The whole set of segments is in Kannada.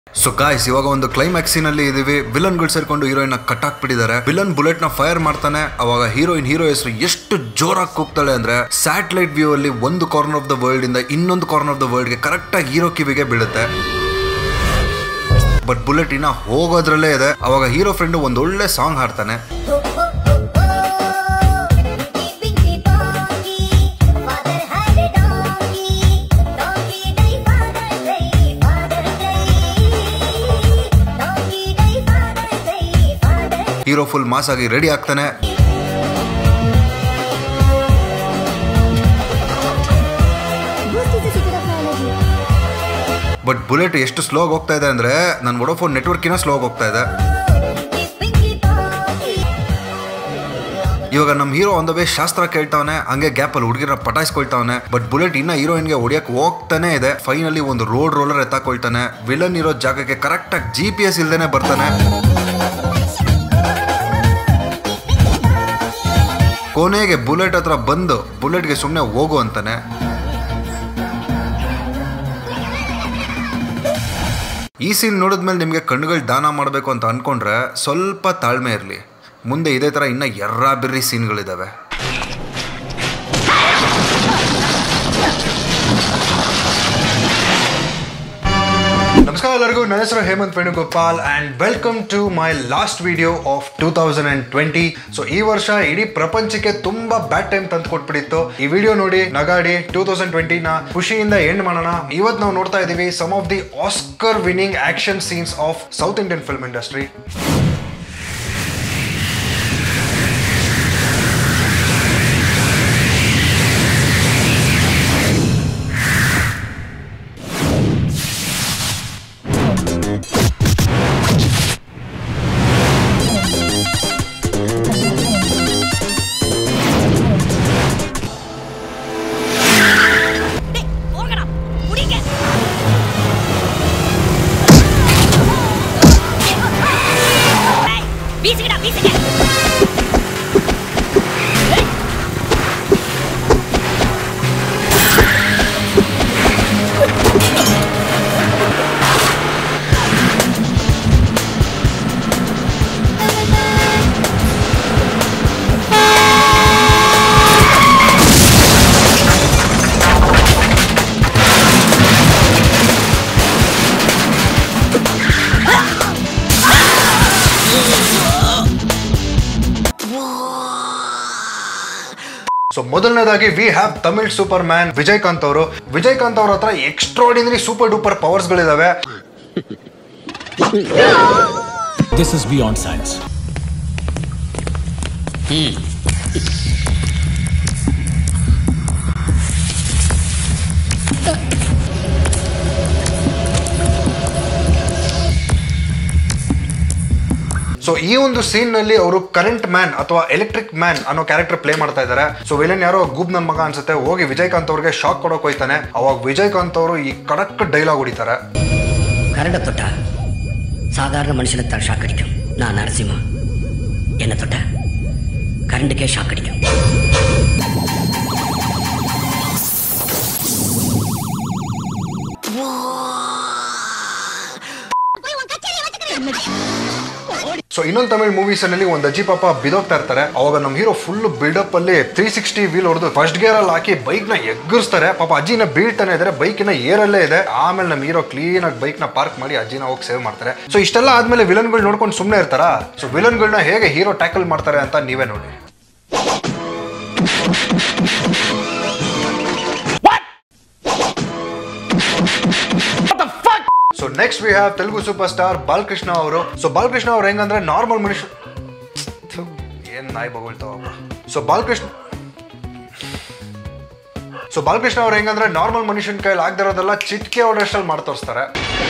ಸೊ ಗಾಯ್ಸ್ ಇವಾಗ ಒಂದು ಕ್ಲೈಮ್ಯಾಕ್ಸ್ ಅಲ್ಲಿ ಇದೀವಿ ವಿಲನ್ ಗಳು ಸೇರ್ಕೊಂಡು ಹೀರೋಯಿನ್ ಕಟ್ ಹಾಕ್ಬಿಟ್ಟಿದ್ದಾರೆ ವಿಲನ್ ಬುಲೆಟ್ ನ ಫೈರ್ ಮಾಡ್ತಾನೆ ಅವಾಗ ಹೀರೋಯಿನ್ ಹೀರೋ ಹೆಸರು ಎಷ್ಟು ಜೋರಾಗಿ ಕೂಗ್ತಾಳೆ ಅಂದ್ರೆ ಸ್ಯಾಟಲೈಟ್ ವ್ಯೂ ಅಲ್ಲಿ ಒಂದು ಕಾರ್ನರ್ ಆಫ್ ದ ವರ್ಲ್ಡ್ ಇಂದ ಇನ್ನೊಂದು ಕಾರ್ನರ್ ಆಫ್ ದ ವರ್ಲ್ಡ್ ಗೆ ಕರೆಕ್ಟ್ ಆಗಿ ಹೀರೋ ಕಿವಿಗೆ ಬೀಳುತ್ತೆ ಬಟ್ ಬುಲೆಟ್ ಇನ್ನ ಹೋಗೋದ್ರಲ್ಲೇ ಇದೆ ಅವಾಗ ಹೀರೋ ಫ್ರೆಂಡ್ ಒಂದು ಒಳ್ಳೆ ಸಾಂಗ್ ಹಾಡ್ತಾನೆ Pinky Ponky, father had a donkey. Donkey day, father day, father day. Donkey day, father day, father hero full mass ಆಗಿ ರೆಡಿ ಆಗ್ತಾನೆ Boost is a secret of biology. But bullet ಎಷ್ಟು ಸ್ಲೋ ಆಗಿ ಹೋಗ್ತಾ ಇದೆ ಅಂದ್ರೆ ನನ್ನ ವೊಡೋಫೋನ್ ನೆಟ್ವರ್ಕಿನ ಸ್ಲೋ ಆಗಿ ಹೋಗ್ತಾ ಇದೆ Pinky Ponky. ಇವಾಗ ನಮ್ಮ ಹೀರೋ ಒಂದು ವೇ ಶಾಸ್ತ್ರ ಕೇಳ್ತಾವನೆ ಹಂಗೆ ಗ್ಯಾಪ್ ಅಲ್ಲಿ ಹುಡುಗಿರ ಪಟಾಯಿಸ್ಕೊಳ್ತಾವನೆ ಬಟ್ ಬುಲೆಟ್ ಇನ್ನ ಹೀರೋಯಿನ್ಗೆ ಹೊಡಿಯಕ್ ಹೋಗ್ತಾನೆ ಇದೆ ಫೈನಲಿ ಒಂದು ರೋಡ್ ರೋಲರ್ ಎತ್ತಾಕೊಳ್ತಾನೆ ವಿಲನ್ ಇರೋ ಜಾಗಕ್ಕೆ ಕರೆಕ್ಟ್ ಆಗಿ ಜಿ ಪಿ ಎಸ್ ಇಲ್ದೇನೆ ಬರ್ತಾನೆ ಕೊನೆಗೆ ಬುಲೆಟ್ ಹತ್ರ ಬಂದು ಬುಲೆಟ್ಗೆ ಸುಮ್ಮನೆ ಹೋಗು ಅಂತಾನೆ ಈ ಸೀನ್ ನೋಡಿದ್ಮೇಲೆ ನಿಮಗೆ ಕಣ್ಣುಗಳು ದಾನ ಮಾಡಬೇಕು ಅಂತ ಅನ್ಕೊಂಡ್ರೆ ಸ್ವಲ್ಪ ತಾಳ್ಮೆ ಇರಲಿ ಮುಂದೆ ಇದೇ ಥರ ಇನ್ನೂ ಎರ್ರ ಬಿರ್ರಿ ಸೀನ್ಗಳಿದ್ದಾವೆ ನಮಸ್ಕಾರ ಎಲ್ಲರಿಗೂ ನನ್ನ ಹೆಸರು Hemanth Venugopal and welcome to my last video of two thousand and twenty so ಈ ವರ್ಷ ಇಡೀ ಪ್ರಪಂಚಕ್ಕೆ ತುಂಬಾ ಬ್ಯಾಡ್ ಟೈಮ್ ತಂದು ಕೊಟ್ಬಿಟ್ಟಿತ್ತು ಈ ವಿಡಿಯೋ ನೋಡಿ ನಗಾಡಿ ಟೂ ತೌಸಂಡ್ ಟ್ವೆಂಟಿನ ಖುಷಿಯಿಂದ ಎಂಡ್ ಮಾಡೋಣ ಇವತ್ತು ನಾವು ನೋಡ್ತಾ ಇದ್ದೀವಿ some of the Oscar winning action scenes of South Indian film industry டேய் போங்கடா முடிங்க டேய் வீசுங்கடா வீசுங்க டேய், ಸೊ ಮೊದಲನೇದಾಗಿ we have Tamil super man Vijayakanth ಅವರು ವಿಜಯಕಾಂತ್ ಅವ್ರ ಹತ್ರ ಎಕ್ಸ್ಟ್ರಾಡಿನರಿ ಸೂಪರ್ ಡೂಪರ್ ಪವರ್ಸ್ಗಳಿದಾವೆ This is beyond science. So ಈ ಒಂದು ಸೀನ್ ನಲ್ಲಿ ಅವರು ಕರೆಂಟ್ ಮ್ಯಾನ್ ಅಥವಾ ಎಲೆಕ್ಟ್ರಿಕ್ ಮ್ಯಾನ್ ಅನ್ನೋ ಕ್ಯಾರೆಕ್ಟರ್ ಪ್ಲೇ ಮಾಡ್ತಾ ಇದ್ದಾರೆ ಸೊ ವಿಲನ್ ಯಾರೋ ಗೂಬ್ ನನ್ ಮಗ ಅನ್ಸುತ್ತೆ ಹೋಗಿ ವಿಜಯಕಾಂತ್ ಅವ್ರಿಗೆ ಶಾಕ್ ಕೊಡೋಕ್ ಹೋಯ್ತಾನೆ ಅವಾಗ ವಿಜಯಕಾಂತ್ ಅವರು ಈ ಕಡಕ್ ಡೈಲಾಗ್ ಹೊಡಿತಾರೆ கரண்டை தொட்டா சாதாரண மனுஷனுக்கு தான் ஷாக் அடிக்கும் நான் நரசிம்மா என்ன தொட்டா கரண்டுக்கே ஷாக் அடிக்கும் ಸೊ ಇನ್ನೊಂದು ತಮಿಳ್ ಮೂವೀಸ್ ನಲ್ಲಿ ಒಂದು ಅಜ್ಜಿ ಪಾಪ ಬಿದೋಗ್ತಾ ಇರ್ತಾರೆ ಅವಾಗ ನಮ್ಮ ಹೀರೋ ಫುಲ್ ಬಿಲ್ಡಪ್ ಅಲ್ಲಿ ತ್ರೀ ಸಿಕ್ಸ್ಟಿ ವೀಲ್ ಹೊಡೆದು ಫಸ್ಟ್ ಗೇರ್ ಅಲ್ಲಿ ಹಾಕಿ ಬೈಕ್ ನ ಎಗ್ಗಿಸ್ತಾರೆ ಪಾಪ ಅಜ್ಜಿನ ಬೀಳ್ತಾನೆ ಇದಾರೆ ಬೈಕಿನ ಏರಲ್ಲೇ ಇದೆ ಆಮೇಲೆ ನಮ್ಮ ಹೀರೋ ಕ್ಲೀನ್ ಆಗಿ ಬೈಕ್ ನ ಪಾರ್ಕ್ ಮಾಡಿ ಅಜ್ಜಿನ ಹೋಗಿ ಸೇವ್ ಮಾಡ್ತಾರೆ ಸೊ ಇಷ್ಟೆಲ್ಲ ಆದ್ಮೇಲೆ ವಿಲನ್ಗಳು ನೋಡ್ಕೊಂಡು ಸುಮ್ಮನೆ ಇರ್ತಾರ ಸೊ ವಿಲನ್ಗಳನ್ನ ಹೇಗೆ ಹೀರೋ ಟ್ಯಾಕಲ್ ಮಾಡ್ತಾರೆ ಅಂತ ನೀವೇ ನೋಡಿ so next we have Telugu super star Balakrishna ಅವರು ಸೊ ಬಾಲಕೃಷ್ಣ ಅವ್ರು ಹೆಂಗಂದ್ರೆ ನಾರ್ಮಲ್ ಮನುಷ್ಯ ಥು, ಏನ್ ನಾಯಿ ಬಗೊಳ್ತಾವಪ್ಪ ಸೊ ಬಾಲಕೃಷ್ಣ ಸೊ ಬಾಲಕೃಷ್ಣ ಅವ್ರು ಹೆಂಗಂದ್ರೆ ನಾರ್ಮಲ್ ಮನುಷ್ಯನ ಕೈಲಿ ಆಗದಿರೋದೆಲ್ಲ ಚಿಟ್ಕೆ ಹೊಡೆಷ್ಟಲ್ಲಿ ಮಾಡಿ ತೋರಿಸ್ತಾರೆ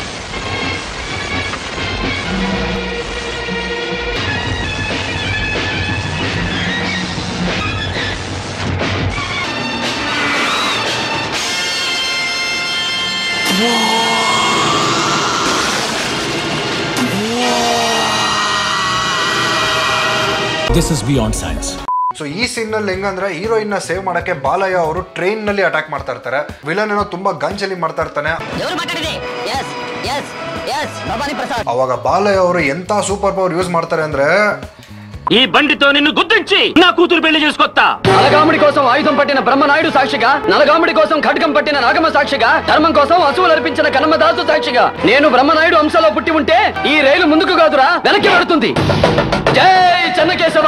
This is beyond science. So ಈ ಸೀನ್ ನಲ್ಲಿ ಹೆಂಗಂದ್ರೆ ಹೀರೋಯಿನ್ ನ ಸೇವ್ ಮಾಡಕ್ಕೆ ಬಾಲಯ್ಯ ಅವರು ಟ್ರೈನ್ ನಲ್ಲಿ ಅಟ್ಯಾಕ್ ಮಾಡ್ತಾ ಇರ್ತಾರೆ ವಿಲನ್ ಏನೋ ತುಂಬಾ ಗಂಜಲಿ ಮಾಡ್ತಾ ಇರ್ತಾನೆ ఎవరు మాట్లాడేది S S S Bhavani Prasad ಅವಾಗ ಬಾಲಯ್ಯ ಅವರು ಎಂತ సూపర్ పవర్ యూజ్ ಮಾಡ್ತಾರೆ ಅಂದ್ರೆ ఈ బండితో నిన్ను గుద్దించి నా కూతురు పెళ్లి చేసుకొస్తా నలగాముడి కోసం ఆయుధం పట్టిన బ్రహ్మనాయుడు సాక్షిగా నలగాముడి కోసం ఖడ్గం పట్టిన నాగమ సాక్షిగా ధర్మం కోసం అసువులు అర్పించిన కనమదాసు సాక్షిగా నేను బ్రహ్మనాయుడు అంశలో పుట్టి ఉంటే ఈ రైలు ముందుకు కాదురా వెనక్కి పెడుతుంది జై Chennakesava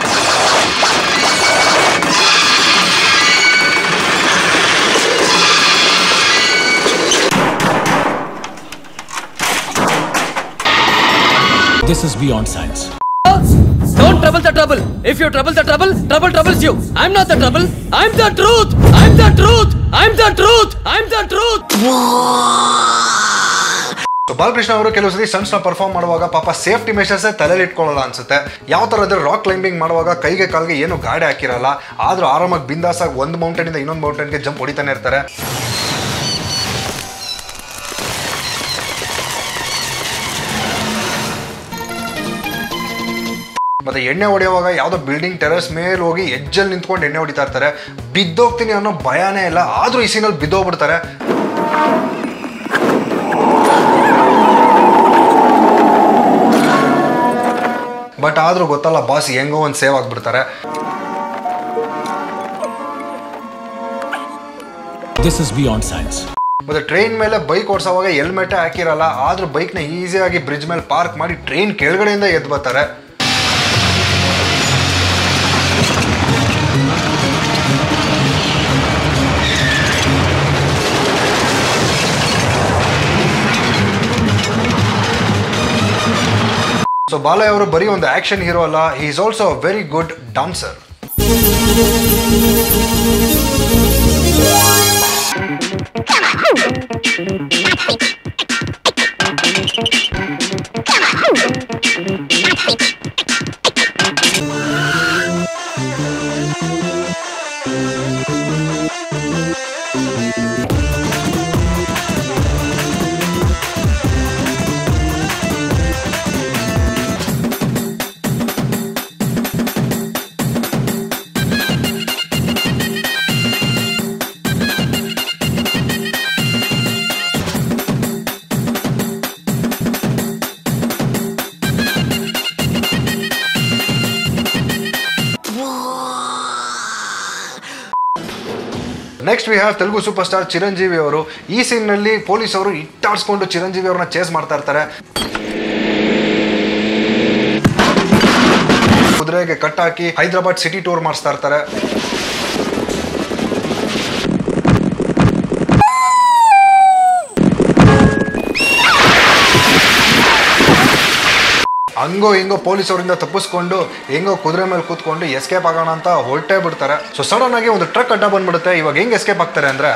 This is beyond science. Don't trouble the trouble. If you trouble the trouble, trouble troubles you. I'm not the trouble. I'm the truth. I'm the truth. I'm the truth. I'm the truth. So Balakrishna ಅವರು ಕೆಲವು ಸರಿ ಸಣ್ಣ ಪರ್ಫಾರ್ಮ್ ಮಾಡುವಾಗ ಪಾಪ ಸೇಫ್ಟಿ ಮೆಷರ್ಸ್ ತಲೆಯಲ್ಲಿ ಇಟ್ಕೊಳ್ಳಲ್ಲ ಅನ್ಸುತ್ತೆ ಯಾವ ತರ ಅಂದ್ರೆ ರಾಕ್ ಕ್ಲೈಂಬಿಂಗ್ ಮಾಡುವಾಗ ಕೈಗೆ ಕಾಲಿಗೆ ಏನು ಗಾಡಿ ಹಾಕಿರಲ್ಲ ಆದ್ರೂ ಆರಾಮಾಗಿ ಬಿಂದಾಸಾಗಿ ಒಂದು ಮೌಂಟೇನ್ ಇಂದ ಇನ್ನೊಂದು ಮೌಂಟೇನ್ಗೆ ಜಂಪ್ ಹೊಡಿತಾನೆ ಇರ್ತಾರೆ ಮತ್ತೆ ಎಣ್ಣೆ ಹೊಡೆಯುವಾಗ ಯಾವುದೋ ಬಿಲ್ಡಿಂಗ್ ಟೆರೆಸ್ ಮೇಲೆ ಹೋಗಿ ಎಜ್ಜಲ್ಲಿ ನಿಂತ್ಕೊಂಡು ಎಣ್ಣೆ ಹೊಡಿತಾ ಇರ್ತಾರೆ ಬಿದ್ದೋಗ್ತೀನಿ ಅನ್ನೋ ಭಯನೇ ಇಲ್ಲ ಆದ್ರೂ ಈ ಸೀನಲ್ಲಿ ಬಿದ್ದೋಗ್ಬಿಡ್ತಾರೆ ಬಟ್ ಆದ್ರೂ ಗೊತ್ತಲ್ಲ ಬಾಸ್ ಹೆಂಗೋ ಒಂದು ಸೇವ್ ಆಗ್ಬಿಡ್ತಾರೆ This is beyond science. ಮತ್ತೆ ಟ್ರೈನ್ ಮೇಲೆ ಬೈಕ್ ಓಡಿಸೋವಾಗ ಹೆಲ್ಮೆಟ್ ಹಾಕಿರಲ್ಲ ಆದ್ರೂ ಬೈಕ್ನ ಈಸಿಯಾಗಿ ಬ್ರಿಡ್ಜ್ ಮೇಲೆ ಪಾರ್ಕ್ ಮಾಡಿ ಟ್ರೈನ್ ಕೆಳಗಡೆಯಿಂದ ಎದ್ದು ಬರ್ತಾರೆ ಸೊ ಬಾಲಯ್ಯ ಅವರು ಬರೀ ಒಂದು ಆಕ್ಷನ್ ಹೀರೋ ಅಲ್ಲ he is also a very good dancer next we have Telugu super star Chiranjeevi ಅವರು ಈ ಸೀನ್ ನಲ್ಲಿ ಪೊಲೀಸ್ ಅವರು ಇಟ್ಟಾಡ್ಸ್ಕೊಂಡು ಚಿರಂಜೀವಿ ಅವ್ರನ್ನ ಚೇಸ್ ಮಾಡ್ತಾ ಇರ್ತಾರೆ ಕುದುರೆಗೆ ಕಟ್ ಹಾಕಿ ಹೈದರಾಬಾದ್ ಸಿಟಿ ಟೂರ್ ಮಾಡಿಸ್ತಾ ಇರ್ತಾರೆ ಹಂಗೋ ಹಿಂಗೋ ಪೊಲೀಸ್ ಅವರಿಂದ ತಪ್ಪಿಸ್ಕೊಂಡು ಹೆಂಗೋ ಕುದುರೆ ಮೇಲೆ ಕೂತ್ಕೊಂಡು ಎಸ್ಕೇಪ್ ಆಗೋಣ ಅಂತ ಹೊರಟೇ ಬಿಡ್ತಾರೆ ಸೊ ಸಡನ್ ಆಗಿ ಒಂದು ಟ್ರಕ್ ಅಡ್ಡ ಬಂದ್ಬಿಡುತ್ತೆ ಇವಾಗ ಹೆಂಗ್ ಎಸ್ಕೇಪ್ ಆಗ್ತಾರೆ ಅಂದ್ರೆ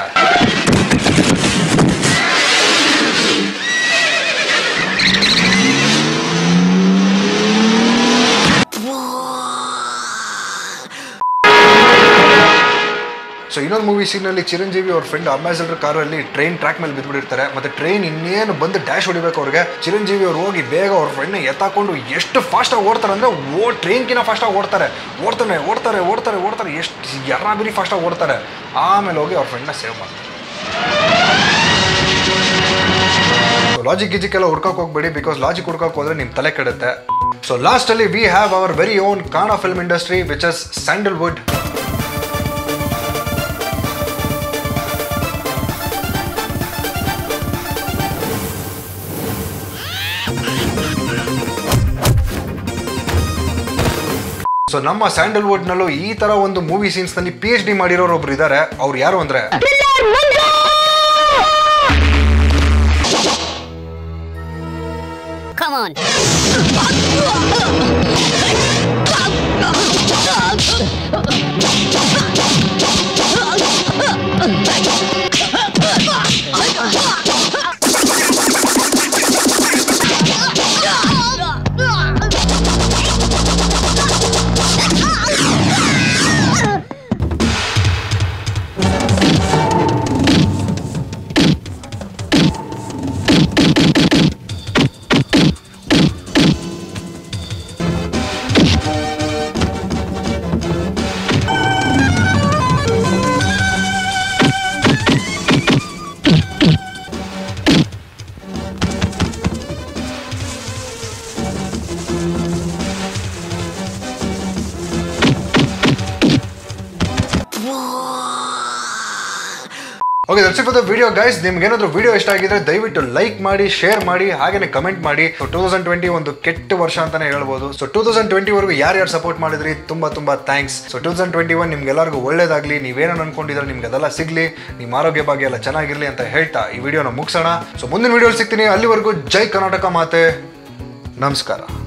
ಸೊ ಇನ್ನೊಂದು ಮೂವಿ ಸೀನಲ್ಲಿ ಚಿರಂಜೀವಿ ಅವ್ರ ಫ್ರೆಂಡ್ ಅಂಬಾಸಿಡರ್ ಕಾರಲ್ಲಿ ಟ್ರೈನ್ ಟ್ರ್ಯಾಕ್ ಮೇಲೆ ಬಿದ್ದುಬಿಟ್ಟಿರ್ತಾರೆ ಮತ್ತೆ ಟ್ರೈನ್ ಇನ್ನೇನು ಬಂದು ಡ್ಯಾಶ್ ಹೊಡಿಬೇಕು ಅವ್ರಿಗೆ ಚಿರಂಜೀವಿ ಅವ್ರು ಹೋಗಿ ಬೇಗ ಅವ್ರ ಫ್ರೆಂಡ್ನ ಎತ್ತಾಕೊಂಡು ಎಷ್ಟು ಫಾಸ್ಟಾಗಿ ಓಡ್ತಾರೆ ಅಂದರೆ ಓ ಟ್ರೈನ್ಕಿನ ಫಾಸ್ಟಾಗಿ ಓಡ್ತಾರೆ ಓಡ್ತಾನೆ ಓಡ್ತಾರೆ ಓಡ್ತಾರೆ ಓಡ್ತಾರೆ ಎಷ್ಟು ಎರ್ರಾಬಿರಿ ಫಾಸ್ಟಾಗಿ ಓಡ್ತಾರೆ ಆಮೇಲೆ ಹೋಗಿ ಅವ್ರ ಫ್ರೆಂಡ್ನ ಸೇವ್ ಮಾಡ್ತಾರೆ ಲಾಜಿಕ್ ಗಿಜಿಕ್ ಎಲ್ಲ ಹುಡ್ಕಕ್ಕೆ ಹೋಗ್ಬೇಡಿ ಬಿಕಾಸ್ ಲಾಜಿಕ್ ಹುಡ್ಕಕ್ಕೆ ಹೋದ್ರೆ ನಿಮ್ಮ ತಲೆ ಕೆಡುತ್ತೆ ಸೊ ಲಾಸ್ಟಲ್ಲಿ we have our very own ಕಾಣ film industry which is Sandalwood so ನಮ್ಮ ಸ್ಯಾಂಡಲ್ವುಡ್ ನಲ್ಲೂ ಈ ತರ ಒಂದು ಮೂವಿ ಸೀನ್ಸ್ ನಲ್ಲಿ ಪಿ ಎಚ್ ಡಿ ಮಾಡಿರೋರು ಒಬ್ರು ಇದ್ದಾರೆ ಅವ್ರು ಯಾರು ಅಂದ್ರೆ Come on. Okay that's for the video guys ನಿಮ್ಗೆ ಏನಾದ್ರು ವಿಡಿಯೋ ಇಷ್ಟ ಆಗಿದ್ರೆ ದಯವಿಟ್ಟು ಲೈಕ್ ಮಾಡಿ ಶೇರ್ ಮಾಡಿ ಹಾಗೇನೆ ಕಮೆಂಟ್ ಮಾಡಿ ಸೊ ಟೂ ತೌಸಂಡ್ ಟ್ವೆಂಟಿ ಒಂದು ಕೆಟ್ಟ ವರ್ಷ ಅಂತಾನೆ ಹೇಳ್ಬೋದು ಸೊ ಟೂ ತೌಸಂಡ್ ಟ್ವೆಂಟಿ ವರೆಗೂ ಯಾರ್ಯಾರು ಸಪೋರ್ಟ್ ಮಾಡಿದ್ರಿ ತುಂಬಾ ತುಂಬಾ thanks so two thousand twenty one ನಿಮ್ಗೆಲ್ಲರಿಗೂ ಒಳ್ಳೇದಾಗ್ಲಿ ನೀವೇನೋ ಅನ್ಕೊಂಡಿದ್ರೆ ನಿಮ್ಗೆ ಅದೆಲ್ಲ ಸಿಗ್ಲಿ ನಿಮ್ಮ ಆರೋಗ್ಯ ಬಗ್ಗೆ ಎಲ್ಲ ಚೆನ್ನಾಗಿರ್ಲಿ ಅಂತ ಹೇಳ್ತಾ ಈ ವಿಡಿಯೋನ ಮುಗಿಸೋಣ ಸೊ ಮುಂದಿನ ವಿಡಿಯೋ ಸಿಗ್ತೀನಿ ಅಲ್ಲಿವರೆಗೂ ಜೈ ಕರ್ನಾಟಕ ಮಾತೆ ನಮಸ್ಕಾರ